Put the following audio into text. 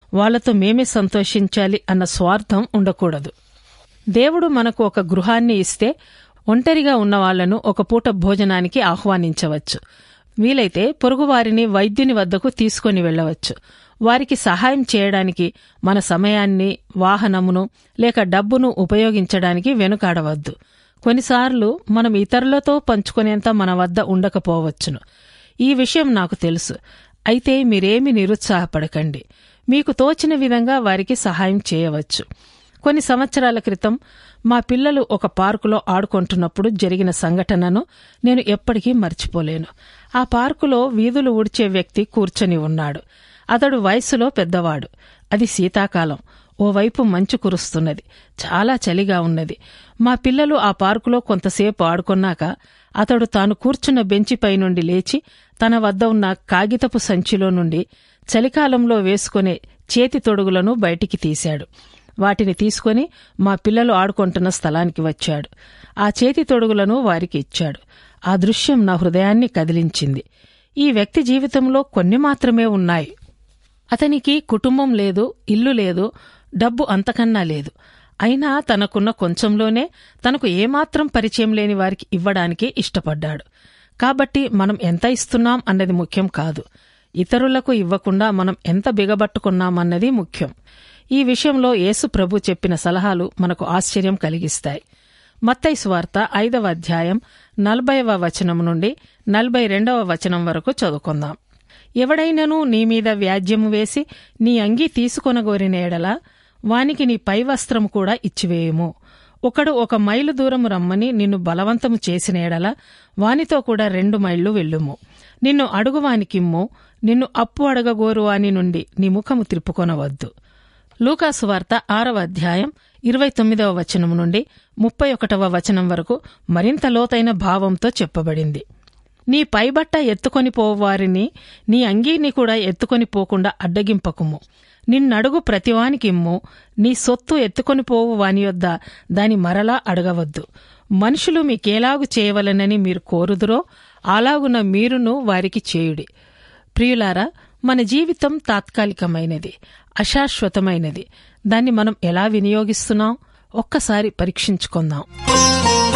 వాళ్లతో మేమే సంతోషించాలి అన్న స్వార్థం ఉండకూడదు దేవుడు మనకు ఒక గృహాన్ని ఇస్తే ఒంటరిగా ఉన్న వాళ్లను ఒక పూట భోజనానికి ఆహ్వానించవచ్చు వీలైతే పొరుగువారిని వైద్యుని వద్దకు తీసుకొని వెళ్ళవచ్చు వారికి సహాయం చేయడానికి మన సమయాన్ని వాహనమును లేక డబ్బును ఉపయోగించడానికి వెనుకాడవద్దు కొన్నిసార్లు మనం ఇతరులతో పంచుకునేంత మన వద్ద ఉండకపోవచ్చును ఈ విషయం నాకు తెలుసు అయితే మీరేమి నిరుత్సాహపడకండి మీకు తోచిన విధంగా వారికి సహాయం చేయవచ్చు కొన్ని సంవత్సరాల క్రితం మా పిల్లలు ఒక పార్కులో ఆడుకుంటున్నప్పుడు జరిగిన సంఘటనను నేను ఎప్పటికీ మర్చిపోలేను ఆ పార్కులో వీధులు ఊడ్చే వ్యక్తి కూర్చొని ఉన్నాడు అతడు వయసులో పెద్దవాడు అది శీతాకాలం ఓవైపు మంచు కురుస్తున్నది చాలా చలిగా ఉన్నది మా పిల్లలు ఆ పార్కులో కొంతసేపు ఆడుకున్నాక అతడు తాను కూర్చున్న బెంచిపై నుండి లేచి తన వద్ద ఉన్న కాగితపు సంచిలో నుండి చలికాలంలో వేసుకునే చేతి తొడుగులను బయటికి తీశాడు వాటిని తీసుకొని మా పిల్లలు ఆడుకుంటున్న స్థలానికి వచ్చాడు ఆ చేతి తొడుగులను వారికి ఇచ్చాడు ఆ దృశ్యం నా హృదయాన్ని కదిలించింది ఈ వ్యక్తి జీవితంలో కొన్ని మాత్రమే ఉన్నాయి అతనికి కుటుంబం లేదు ఇల్లు లేదు డబ్బు అంతకన్నా లేదు అయినా తనకున్న కొంచెంలోనే తనకు ఏమాత్రం పరిచయం లేని వారికి ఇవ్వడానికి ఇష్టపడ్డాడు కాబట్టి మనం ఎంత ఇస్తున్నాం అన్నది ముఖ్యం కాదు ఇతరులకు ఇవ్వకుండా మనం ఎంత బిగబట్టుకున్నామన్నది ముఖ్యం ఈ విషయంలో యేసు ప్రభు చెప్పిన సలహాలు మనకు ఆశ్చర్యం కలిగిస్తాయి మత్తయి సువార్త ఐదవ అధ్యాయం నలభైవ వచనం నుండి నలభై రెండవ వచనం వరకు చదువుకుందాం ఎవడైనను నీ మీద వ్యాజ్యము వేసి నీ అంగీ తీసుకొనగోరిన ఎడల వానికి నీ పై వస్త్రము కూడా ఇచ్చివేయుము ఒకడు ఒక మైలు దూరము రమ్మని నిన్ను బలవంతము చేసిన ఎడల వానితో కూడా రెండు మైళ్ళు వెళ్ళుము నిన్ను అడుగువానికిమ్ము నిన్ను అప్పు అడగగోరు వాని నుండి నీ ముఖము త్రిప్పుకొనవద్దు లూకాసు వార్త ఆరవ అధ్యాయం ఇరవై తొమ్మిదవ వచనం నుండి ముప్పై ఒకటవ వచనం వరకు మరింత లోతైన భావంతో చెప్పబడింది నీ పైబట్ట ఎత్తుకొని పోవారిని నీ అంగీని కూడా ఎత్తుకొని పోకుండా అడ్డగింపకుము నిన్నడుగు ప్రతివానికిమ్ము నీ సొత్తు ఎత్తుకొని పోవు వాని యొద్ద దాని మరలా అడగవద్దు మనుషులు మీకేలాగు చేయవలనని మీరు కోరుదురో అలాగున మీరును వారికి చేయుడి ప్రియులారా మన జీవితం తాత్కాలికమైనది అశాశ్వతమైనది దాన్ని మనం ఎలా వినియోగిస్తున్నాం ఒక్కసారి పరీక్షించుకుందాం